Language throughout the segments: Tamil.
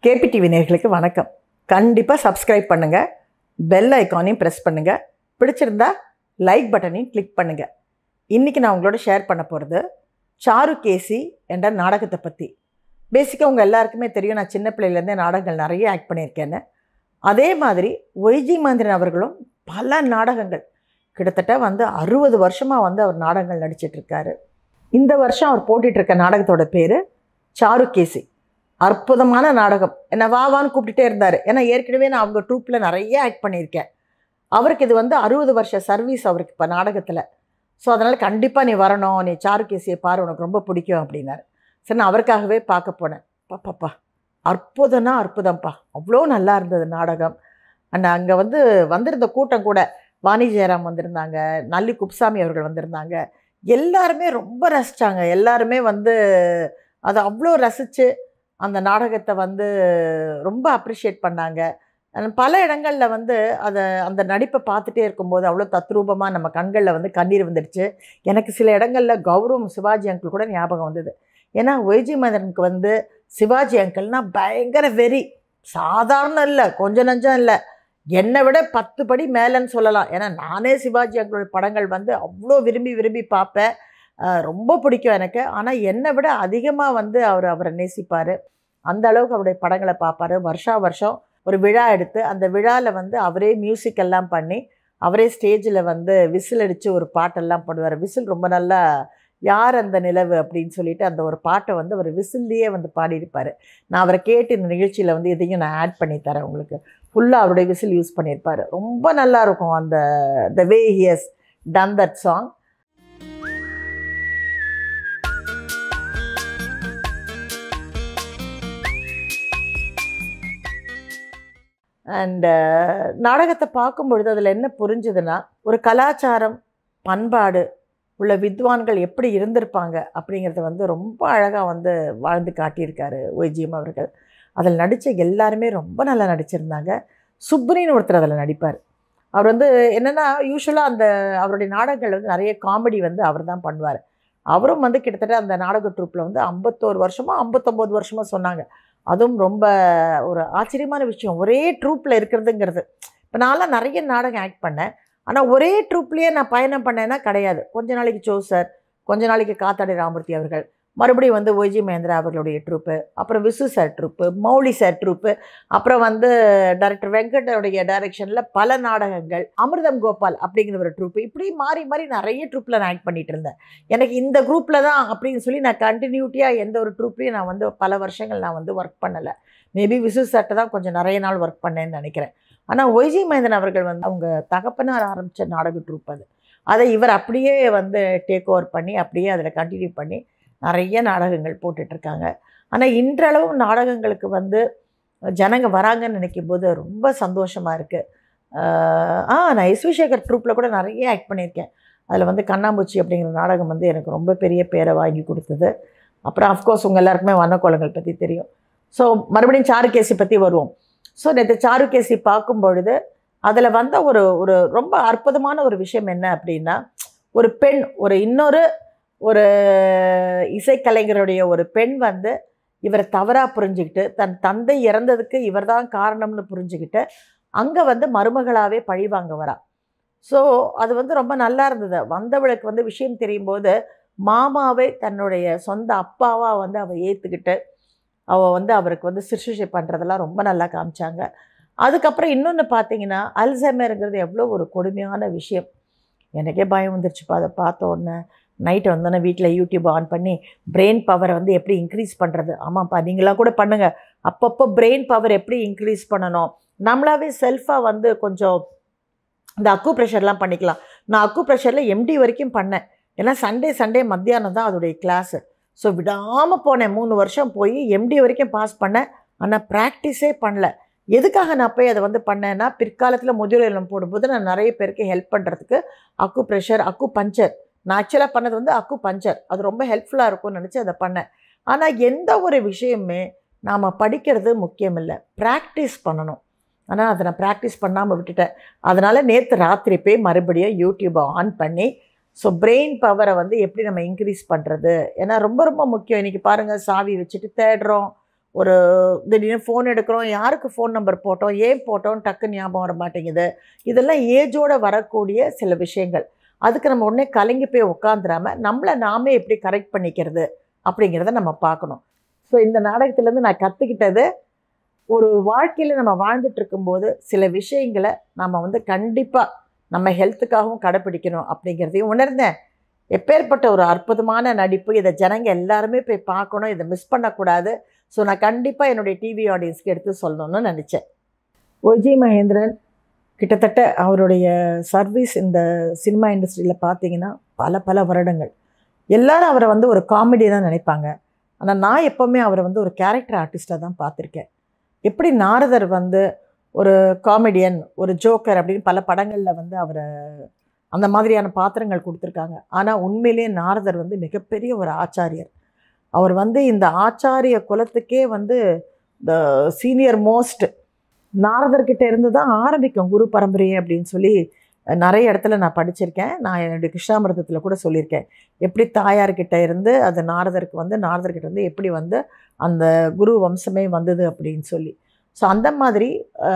கேபி டிவி நேர்களுக்கு வணக்கம் கண்டிப்பாக சப்ஸ்கிரைப் பண்ணுங்கள் பெல் ஐக்கானையும் ப்ரெஸ் பண்ணுங்கள் பிடிச்சிருந்தா லைக் பட்டனையும் கிளிக் பண்ணுங்கள் இன்றைக்கி நான் உங்களோட ஷேர் பண்ண போகிறது சாரு கேசி என்ற நாடகத்தை பற்றி பேசிக்காக உங்கள் எல்லாருக்குமே தெரியும் நான் சின்ன பிள்ளையிலேருந்தே நாடகங்கள் நிறைய ஆக்ட் பண்ணியிருக்கேன்னு அதே மாதிரி ஒய்ஜி மந்திரன் அவர்களும் பல நாடகங்கள் கிட்டத்தட்ட வந்து அறுபது வருஷமாக வந்து அவர் நாடகங்கள் நடிச்சிட்டு இருக்காரு இந்த வருஷம் அவர் போட்டுட்டு இருக்க நாடகத்தோட பேர் சாருகேசி அற்புதமான நாடகம் என்னை வா வான்னு கூப்பிட்டுட்டே இருந்தார் ஏன்னா ஏற்கனவே நான் அவங்க ட்ரூப்பில் நிறைய ஆக்ட் பண்ணியிருக்கேன் அவருக்கு இது வந்து அறுபது வருஷ சர்வீஸ் அவருக்கு இப்போ நாடகத்தில் ஸோ அதனால் கண்டிப்பாக நீ வரணும் நீ சாருகேசியை பாரு உனக்கு ரொம்ப பிடிக்கும் அப்படின்னாரு சரி நான் அவருக்காகவே பார்க்க போனேன் பாப்பாப்பா அற்புதம்னா அற்புதம்ப்பா அவ்வளோ நல்லா இருந்தது நாடகம் அண்ட் அங்கே வந்து வந்திருந்த கூட்டம் கூட வாணி ஜெயராம் வந்திருந்தாங்க நல்லி குப்சாமி அவர்கள் வந்திருந்தாங்க எல்லாருமே ரொம்ப ரசித்தாங்க எல்லாருமே வந்து அதை அவ்வளோ ரசித்து அந்த நாடகத்தை வந்து ரொம்ப அப்ரிஷியேட் பண்ணாங்க and பல இடங்களில் வந்து அதை அந்த நடிப்பை பார்த்துட்டே இருக்கும்போது அவ்வளோ தத்ரூபமாக நம்ம கண்களில் வந்து கண்ணீர் வந்துடுச்சு எனக்கு சில இடங்களில் கௌரவம் சிவாஜி அங்கிள் கூட ஞாபகம் வந்தது ஏன்னா ஒய்ஜி மதனுக்கு வந்து சிவாஜி அங்கிள்னா பயங்கர வெறி சாதாரண இல்லை கொஞ்சம் நஞ்சம் இல்லை என்னை விட பத்து படி மேலேன்னு சொல்லலாம் ஏன்னா நானே சிவாஜி அங்கிளோட படங்கள் வந்து அவ்வளோ விரும்பி விரும்பி பார்ப்பேன் அஹ் ரொம்ப பிடிக்கும் எனக்கு ஆனால் என்னை விட அதிகமாக வந்து அவர் அவரை நேசிப்பார் அந்த அளவுக்கு அவருடைய படங்களை பார்ப்பாரு வருஷா வருஷம் ஒரு விழா எடுத்து அந்த விழாவில் வந்து அவரே மியூசிக் எல்லாம் பண்ணி அவரே ஸ்டேஜில் வந்து விசில் அடித்து ஒரு பாட்டெல்லாம் பாடுவார் விசில் ரொம்ப நல்லா யார் அந்த நிலவு அப்படின்னு சொல்லிட்டு அந்த ஒரு பாட்டை வந்து அவர் விசில்லையே வந்து பாடியிருப்பார் நான் அவரை கேட்டு இந்த நிகழ்ச்சியில் வந்து இதையும் நான் ஆட் பண்ணி தரேன் உங்களுக்கு ஃபுல்லாக அவருடைய விசில் யூஸ் பண்ணியிருப்பார் ரொம்ப நல்லா இருக்கும் அந்த the way he's done that song and நாடகத்தை பார்க்கும் பொழுது அதில் என்ன புரிஞ்சுதுன்னா ஒரு கலாச்சாரம் பண்பாடு உள்ள வித்வான்கள் எப்படி இருந்திருப்பாங்க அப்படிங்கிறத வந்து ரொம்ப அழகாக வந்து வாழ்ந்து காட்டியிருக்காரு ஒய்ஜிஎம் அவர்கள் அதில் நடித்த எல்லாருமே ரொம்ப நல்லா நடிச்சிருந்தாங்க சுப்ரின்னு ஒருத்தர் அதில் நடிப்பார் அவர் வந்து என்னென்னா யூஸ்வலாக அந்த அவருடைய நாடகங்கள் வந்து நிறைய காமெடி வந்து அவர் தான் பண்ணுவார் அவரும் வந்து கிட்டத்தட்ட அந்த நாடக ட்ரூப்பில் வந்து ஐம்பத்தோரு வருஷமாக ஐம்பத்தொம்போது வருஷமாக சொன்னாங்க அதுவும் ரொம்ப ஒரு ஆச்சரியமான விஷயம் ஒரே ட்ரூப்பில் இருக்கிறதுங்கிறது இப்போ நான்லாம் நிறைய நாடகம் ஆக்ட் பண்ணேன் ஆனால் ஒரே ட்ரூப்லேயே நான் பயணம் பண்ணேன்னா கிடையாது கொஞ்ச நாளைக்கு சோ சார் கொஞ்ச நாளைக்கு காத்தாடி ராமூர்த்தி அவர்கள் மறுபடியும் வந்து ஒய்ஜி மகேந்திரா அவர்களுடைய ட்ரூப்பு அப்புறம் Visu sir troupe Mouli sir troupe அப்புறம் வந்து டைரக்டர் வெங்கடோடைய டைரக்ஷனில் பல நாடகங்கள் அமிர்தம் கோபால் அப்படிங்கிற ஒரு ட்ரூப்பு இப்படி மாறி மாறி நிறைய ட்ரூப்பில் நான் ஆக்ட் பண்ணிகிட்டு இருந்தேன் எனக்கு இந்த குரூப்பில் தான் அப்படின்னு சொல்லி நான் கண்டினியூட்டியாக எந்த ஒரு ட்ரூப்லேயும் நான் வந்து பல வருஷங்கள் நான் வந்து ஒர்க் பண்ணலை மேபி விசு சார்ட்ட தான் கொஞ்சம் நிறைய நாள் ஒர்க் பண்ணேன்னு நினைக்கிறேன் ஆனால் ஒய்ஜி மகேந்திரன் அவர்கள் வந்து அவங்க தகப்பனார் ஆரம்பித்த நாடக ட்ரூப் அது அதை இவர் அப்படியே வந்து டேக் ஓவர் பண்ணி அப்படியே அதில் கண்டினியூ பண்ணி நிறைய நாடகங்கள் போட்டுட்ருக்காங்க ஆனால் இன்றளவும் நாடகங்களுக்கு வந்து ஜனங்க வராங்கன்னு நினைக்கும் போது ரொம்ப சந்தோஷமாக இருக்குது ஆ நான் எஸ் வி சேகர் ட்ரூப்பில் கூட நிறைய ஆக்ட் பண்ணியிருக்கேன் அதில் வந்து கண்ணாம்பூச்சி அப்படிங்கிற நாடகம் வந்து எனக்கு ரொம்ப பெரிய பேரை வாங்கி கொடுத்தது அப்புறம் அஃப்கோர்ஸ் உங்கள் எல்லாருக்குமே வண்ணக்கோலங்கள் பற்றி தெரியும் ஸோ மறுபடியும் சாருகேசி பற்றி வருவோம் ஸோ நேற்று சாருகேசி பார்க்கும் பொழுது அதில் வந்த ஒரு ஒரு ரொம்ப அற்புதமான ஒரு விஷயம் என்ன அப்படின்னா ஒரு பெண் ஒரு இன்னொரு ஒரு இசைக்கலைஞருடைய ஒரு பெண் வந்து இவரை தவறாக புரிஞ்சுக்கிட்டு தன் தந்தை இறந்ததுக்கு இவர் தான் காரணம்னு புரிஞ்சுக்கிட்டு அங்கே வந்து மருமகளாகவே பழிவாங்க வரா ஸோ அது வந்து ரொம்ப நல்லா இருந்தது வந்தவளுக்கு வந்து விஷயம் தெரியும் போது மாமாவை தன்னுடைய சொந்த அப்பாவாக வந்து அவள் ஏற்றுக்கிட்டு அவள் வந்து அவருக்கு வந்து சிறுசுஷை பண்ணுறதெல்லாம் ரொம்ப நல்லா காமிச்சாங்க அதுக்கப்புறம் இன்னொன்று பார்த்தீங்கன்னா அல்சைமருங்கிறது எவ்வளோ ஒரு கொடுமையான விஷயம் எனக்கே பயம் வந்துருச்சுப்பா அதை பார்த்த உடனே நைட்டு வந்தோன்னே வீட்டில் யூடியூப் ஆன் பண்ணி பிரெயின் பவரை வந்து எப்படி இன்க்ரீஸ் பண்ணுறது ஆமாப்பா நீங்களாம் கூட பண்ணுங்கள் அப்பப்போ பிரெயின் பவர் எப்படி இன்க்ரீஸ் பண்ணணும் நம்மளாவே செல்ஃபாக வந்து கொஞ்சம் இந்த அக்கு ப்ரெஷர்லாம் பண்ணிக்கலாம் நான் அக்கு ப்ரெஷரில் எம்டி வரைக்கும் பண்ணேன் ஏன்னா சண்டே சண்டே மத்தியானம் தான் அதோடைய கிளாஸு ஸோ விடாமல் போனேன் மூணு வருஷம் போய் எம்டி வரைக்கும் பாஸ் பண்ணேன் ஆனால் ப்ராக்டிஸே பண்ணல எதுக்காக நான் போய் அதை வந்து பண்ணேன்னா பிற்காலத்தில் முதியோர் இல்லம் போடும்போது நான் நிறைய பேருக்கு ஹெல்ப் பண்ணுறதுக்கு அக்கு ப்ரெஷர் அக்கு பஞ்சர் நான் ஆக்சுவலாக பண்ணது வந்து அக்கு பஞ்சர் அது ரொம்ப ஹெல்ப்ஃபுல்லாக இருக்கும்னு நினச்சி அதை பண்ணேன் ஆனால் எந்த ஒரு விஷயமே நாம் படிக்கிறது முக்கியம் இல்லை ப்ராக்டிஸ் பண்ணணும் ஆனால் அதை நான் ப்ராக்டிஸ் பண்ணாமல் விட்டுட்டேன் அதனால் நேற்று ராத்திரி போய் மறுபடியும் யூடியூப்பை ஆன் பண்ணி ஸோ பிரெயின் பவரை வந்து எப்படி நம்ம இன்க்ரீஸ் பண்ணுறது ஏன்னா ரொம்ப ரொம்ப முக்கியம் இன்றைக்கி பாருங்கள் சாவி வச்சுட்டு தேடுறோம் ஒரு திடீர்னு ஃபோன் எடுக்கிறோம் யாருக்கு ஃபோன் நம்பர் போட்டோம் ஏன் போட்டோம் டக்கு ஞாபகம் வர மாட்டேங்குது இதெல்லாம் ஏஜோடு வரக்கூடிய சில விஷயங்கள் அதுக்கு நம்ம உடனே கலங்கி போய் உட்காந்துராம நம்மளை நாமே எப்படி கரெக்ட் பண்ணிக்கிறது அப்படிங்கிறத நம்ம பார்க்கணும் ஸோ இந்த நாடகத்துலேருந்து நான் கற்றுக்கிட்டது ஒரு வாழ்க்கையில் நம்ம வாழ்ந்துட்டு இருக்கும்போது சில விஷயங்களை நம்ம வந்து கண்டிப்பாக நம்ம ஹெல்த்துக்காகவும் கடைப்பிடிக்கணும் அப்படிங்கிறதையும் உணர்ந்தேன் எப்பேற்பட்ட ஒரு அற்புதமான நடிப்பு இதை ஜனங்க எல்லாருமே போய் பார்க்கணும் இதை மிஸ் பண்ணக்கூடாது ஸோ நான் கண்டிப்பாக என்னுடைய டிவி ஆடியன்ஸ்க்கு எடுத்து சொல்லணும்னு நினச்சேன் ஒஜி மகேந்திரன் கிட்டத்தட்ட அவருடைய சர்வீஸ் இந்த சினிமா இண்டஸ்ட்ரியில் பார்த்தீங்கன்னா பல பல வருடங்கள் எல்லாரும் அவரை வந்து ஒரு காமெடி தான் நினைப்பாங்க ஆனால் நான் எப்போவுமே அவரை வந்து ஒரு கேரக்டர் ஆர்டிஸ்ட்டாக தான் பார்த்துருக்கேன் எப்படி நாரதர் வந்து ஒரு காமெடியன் ஒரு ஜோக்கர் அப்படின்னு பல படங்களில் வந்து அவரை அந்த மாதிரியான பாத்திரங்கள் கொடுத்துருக்காங்க ஆனால் உண்மையிலேயே நாரதர் வந்து மிகப்பெரிய ஒரு ஆச்சாரியர் அவர் வந்து இந்த ஆச்சாரிய குலத்துக்கே வந்து த சீனியர் மோஸ்ட் நாரதர்கிட்ட இருந்து தான் ஆரம்பிக்கும் குரு பரம்பரையே அப்படின்னு சொல்லி அஹ், நிறைய இடத்துல நான் படிச்சிருக்கேன் நான் என்னுடைய கிருஷ்ணாமிரதத்தில் கூட சொல்லியிருக்கேன் எப்படி தாயார்கிட்ட இருந்து அது நாரதருக்கு வந்து நாரதர்கிட்ட இருந்து எப்படி வந்து அந்த குரு வம்சமே வந்தது அப்படின்னு சொல்லி ஸோ அந்த மாதிரி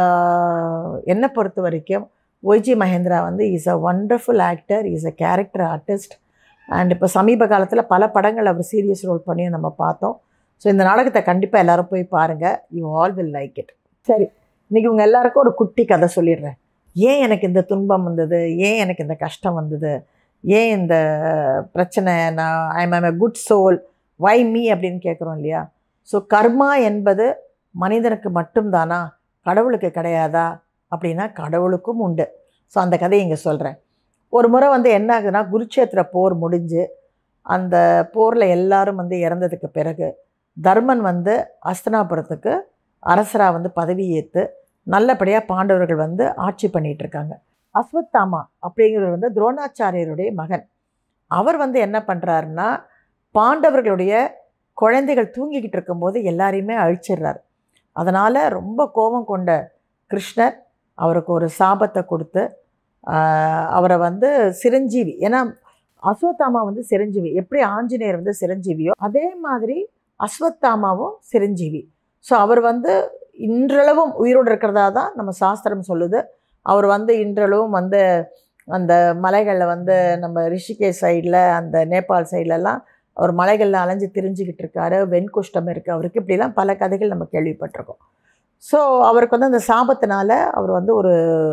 ஆஹ், என்னை பொறுத்த வரைக்கும் ஒய்ஜி மகேந்திரா வந்து is a wonderful actor is a character artist and இப்போ சமீப காலத்தில் பல படங்கள் அவர் சீரியஸ் ரோல் பண்ணி நம்ம பார்த்தோம் ஸோ இந்த நாடகத்தை கண்டிப்பாக எல்லாரும் போய் பாருங்கள் you all will like it சரி இன்றைக்கி உங்கள் எல்லாருக்கும் ஒரு குட்டி கதை சொல்லிடுறேன் ஏன் எனக்கு இந்த துன்பம் வந்தது ஏன் எனக்கு இந்த கஷ்டம் வந்தது ஏன் இந்த பிரச்சனை நான் I am a good soul why me அப்படின்னு கேட்குறோம் இல்லையா ஸோ கர்மா என்பது மனிதனுக்கு மட்டும்தானா கடவுளுக்கு கிடையாதா அப்படின்னா கடவுளுக்கும் உண்டு ஸோ அந்த கதையை இங்கே சொல்கிறேன் ஒரு முறை வந்து என்ன ஆகுதுன்னா குருட்சேத்திர போர் முடிஞ்சு அந்த போரில் எல்லாரும் வந்து இறந்ததுக்கு பிறகு தர்மன் வந்து அஸ்தனாபுரத்துக்கு அரசராக வந்து பதவி ஏற்று நல்லபடியாக பாண்டவர்கள் வந்து ஆட்சி பண்ணிட்டு இருக்காங்க அஸ்வத்தாமா அப்படிங்கிறவர் வந்து துரோணாச்சாரியருடைய மகன் அவர் வந்து என்ன பண்ணுறாருன்னா பாண்டவர்களுடைய குழந்தைகள் தூங்கிக்கிட்டு இருக்கும்போது எல்லாரையுமே அழிச்சிடுறாரு அதனால் ரொம்ப கோபம் கொண்ட கிருஷ்ணர் அவருக்கு ஒரு சாபத்தை கொடுத்து ஆஹ், அவரை வந்து சிரஞ்சீவி ஏன்னா அஸ்வத்தாமா வந்து சிரஞ்சீவி எப்படி ஆஞ்சநேயர் வந்து சிரஞ்சீவியோ அதே மாதிரி அஸ்வத்தாமாவும் சிரஞ்சீவி ஸோ அவர் வந்து இன்றளவும் உயிரோடு இருக்கிறதா தான் நம்ம சாஸ்திரம் சொல்லுது அவர் வந்து இன்றளவும் வந்து அந்த மலைகளில் வந்து நம்ம ரிஷிகேஷ் சைடில் அந்த நேபாள் சைட்லலாம் அவர் மலைகளில் அலைஞ்சு திரிஞ்சுக்கிட்டு இருக்காரு வெண்குஷ்டம் இருக்குது அவருக்கு இப்படிலாம் பல கதைகள் நம்ம கேள்விப்பட்டிருக்கோம் ஸோ அவருக்கு வந்து அந்த சாபத்தினால அவர் வந்து ஒரு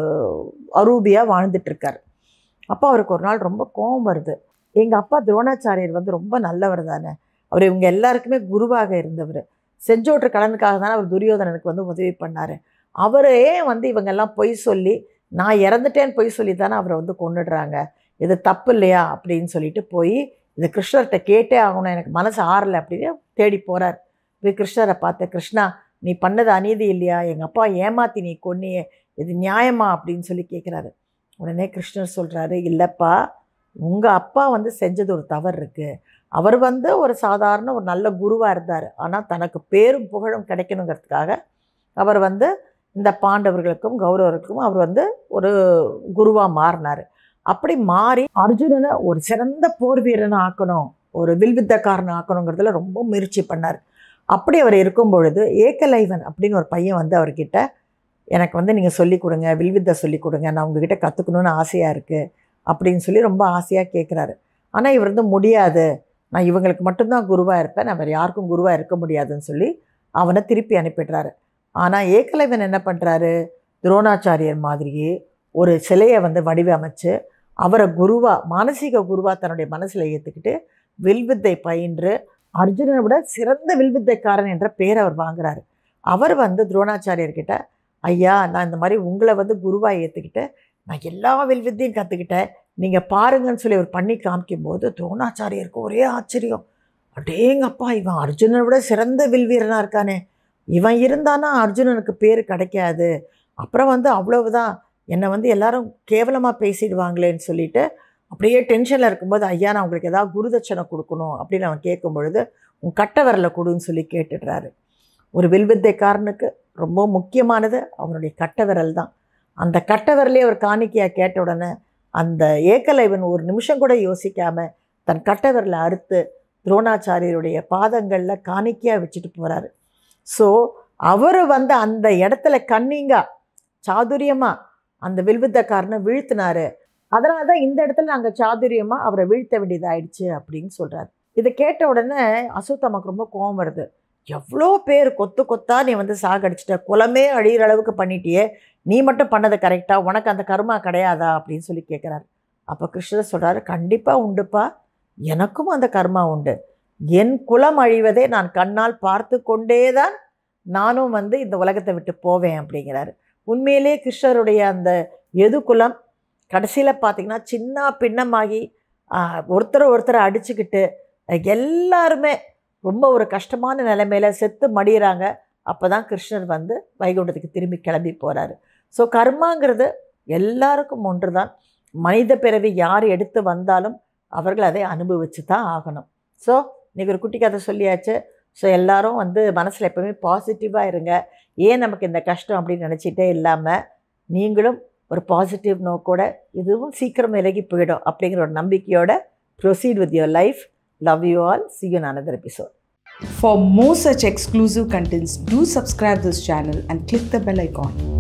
அரூபியாக வாழ்ந்துட்டுருக்கார் அப்போ அவருக்கு ஒரு நாள் ரொம்ப கோபம் வருது எங்கள் அப்பா துரோணாச்சாரியர் வந்து ரொம்ப நல்லவர் தானே அவர் இவங்க எல்லாருக்குமே குருவாக இருந்தவர் செஞ்சோற்று கடனுக்காக தானே அவர் துரியோதனனுக்கு வந்து உதவி பண்ணார் அவரே வந்து இவங்கெல்லாம் பொய் சொல்லி நான் இறந்துட்டேன்னு பொய் சொல்லி தானே அவரை வந்து கொண்டுடுறாங்க இது தப்பு இல்லையா அப்படின்னு சொல்லிட்டு போய் இது கிருஷ்ணர்கிட்ட கேட்டே ஆகணும் எனக்கு மனசு ஆறலை அப்படின்னு தேடி போகிறார் போய் கிருஷ்ணரை பார்த்து கிருஷ்ணா நீ பண்ணது அநீதி இல்லையா எங்கள் அப்பா ஏமாத்தி நீ கொன்னியே இது நியாயமா அப்படின்னு சொல்லி கேட்குறாரு உடனே கிருஷ்ணர் சொல்கிறாரு இல்லைப்பா உங்கள் அப்பா வந்து செஞ்சது ஒரு தவறு இருக்குது அவர் வந்து ஒரு சாதாரண ஒரு நல்ல குருவாக இருந்தார் ஆனால் தனக்கு பேரும் புகழும் கிடைக்கணுங்கிறதுக்காக அவர் வந்து இந்த பாண்டவர்களுக்கும் கௌரவர்களுக்கும் அவர் வந்து ஒரு குருவாக மாறினார் அப்படி மாறி அர்ஜுனனை ஒரு சிறந்த போர் வீரனை ஆக்கணும் ஒரு வில்வித்தக்காரனை ஆக்கணுங்கிறதுல ரொம்ப முயற்சி பண்ணார் அப்படி அவர் இருக்கும் பொழுது ஏக்கலைவன் அப்படின்னு ஒரு பையன் வந்து அவர்கிட்ட எனக்கு வந்து நீங்கள் சொல்லிக் கொடுங்க வில்வித்தை சொல்லிக் கொடுங்க நான் உங்ககிட்ட கற்றுக்கணுன்னு ஆசையாக இருக்குது அப்படின்னு சொல்லி ரொம்ப ஆசையாக கேட்குறாரு ஆனால் இவர் வந்து முடியாது நான் இவங்களுக்கு மட்டும்தான் குருவாக இருப்பேன் நான் வேறு யாருக்கும் குருவாக இருக்க முடியாதுன்னு சொல்லி அவனை திருப்பி அனுப்பிடுறாரு ஆனால் ஏக்கலைவன் என்ன பண்ணுறாரு துரோணாச்சாரியர் மாதிரியே ஒரு சிலையை வந்து வடிவமைச்சு அவரை குருவா மானசீக குருவா தன்னுடைய மனசில் ஏற்றுக்கிட்டு வில்வித்தை பயின்று அர்ஜுனனை விட சிறந்த வில்வித்தைக்காரன் என்ற பேர் அவர் வாங்குறாரு அவர் வந்து துரோணாச்சாரியர்கிட்ட ஐயா நான் இந்த மாதிரி உங்களை வந்து குருவாக ஏற்றுக்கிட்டு நான் எல்லா வில்வித்தையும் கற்றுக்கிட்டேன் நீங்கள் பாருங்கன்னு சொல்லி அவர் பண்ணி காமிக்கும்போது துரோணாச்சாரியருக்கு ஒரே ஆச்சரியம் அடேங்கப்பா இவன் அர்ஜுனனை விட சிறந்த வில்வீரனாக இருக்கானே இவன் இருந்தானா அர்ஜுனனுக்கு பேர் கிடைக்காது அப்புறம் வந்து அவ்வளவுதான் என்னை வந்து எல்லாரும் கேவலமாக பேசிடுவாங்களேன்னு சொல்லிட்டு அப்படியே டென்ஷனில் இருக்கும்போது ஐயா நான் உங்களுக்கு ஏதாவது குருதட்சணை கொடுக்கணும் அப்படின்னு அவன் கேட்கும் பொழுது உன் கட்டை விரலை கொடுன்னு சொல்லி கேட்டுடுறாரு ஒரு வில்வித்தைக்காரனுக்கு ரொம்ப முக்கியமானது அவனுடைய கட்டை விரல் தான் அந்த கட்டை விரலே அவர் காணிக்கையாக கேட்ட உடனே அந்த ஏக்கலைவன் ஒரு நிமிஷம் கூட யோசிக்காமல் தன் கட்டை விரலை அறுத்து துரோணாச்சாரியருடைய பாதங்களில் காணிக்கையாக வச்சுட்டு போகிறாரு ஸோ அவர் வந்து அந்த இடத்துல கன்னிங்கா சாதுரியமாக அந்த வில்வித்தக்காரனை வீழ்த்தினாரு அதனால தான் இந்த இடத்துல நாங்கள் சாதுரியமாக அவரை வீழ்த்த வேண்டியதாயிடுச்சு அப்படின்னு சொல்கிறாரு இதை கேட்ட உடனே அசோத்தம்மாக்கு ரொம்ப கோவம் வருது எவ்வளோ பேர் கொத்து கொத்தா நீ வந்து சாகடிச்சிட்ட குலமே அழியிற அளவுக்கு பண்ணிட்டியே நீ மட்டும் பண்ணது கரெக்டாக உனக்கு அந்த கர்மா கிடையாதா அப்படின்னு சொல்லி கேட்குறாரு அப்போ கிருஷ்ணர் சொல்கிறாரு கண்டிப்பாக உண்டுப்பா எனக்கும் அந்த கர்மா உண்டு என் குலம் அழிவதை நான் கண்ணால் பார்த்து கொண்டே தான் நானும் வந்து இந்த உலகத்தை விட்டு போவேன் அப்படிங்கிறாரு உண்மையிலே கிருஷ்ணருடைய அந்த எது குலம் கடைசியில் பார்த்தீங்கன்னா சின்ன பின்னமாகி ஆஹ், ஒருத்தரை ஒருத்தரை அடிச்சுக்கிட்டு எல்லாருமே ரொம்ப ஒரு கஷ்டமான நிலைமையில செத்து மடியிறாங்க அப்போ தான் கிருஷ்ணர் வந்து வைகுண்டத்துக்கு திரும்பி கிளம்பி போகிறாரு ஸோ கர்மாங்கிறது எல்லாருக்கும் ஒன்று தான் மனித பிறவி யார் எடுத்து வந்தாலும் அவர்கள் அதை அனுபவிச்சு தான் ஆகணும் ஸோ இன்றைக்கி ஒரு குட்டி கதை சொல்லியாச்சு ஸோ எல்லாரும் வந்து மனசில் எப்போவுமே பாசிட்டிவாக இருங்க ஏன் நமக்கு இந்த கஷ்டம் அப்படின்னு நினச்சிட்டே இல்லாமல் நீங்களும் ஒரு பாசிட்டிவ் நோக்கோட இதுவும் சீக்கிரம் விலகி போயிடும் அப்படிங்கிற ஒரு நம்பிக்கையோட proceed with your life love you all see you in another episode For more such exclusive contents, do subscribe this channel and click the bell icon.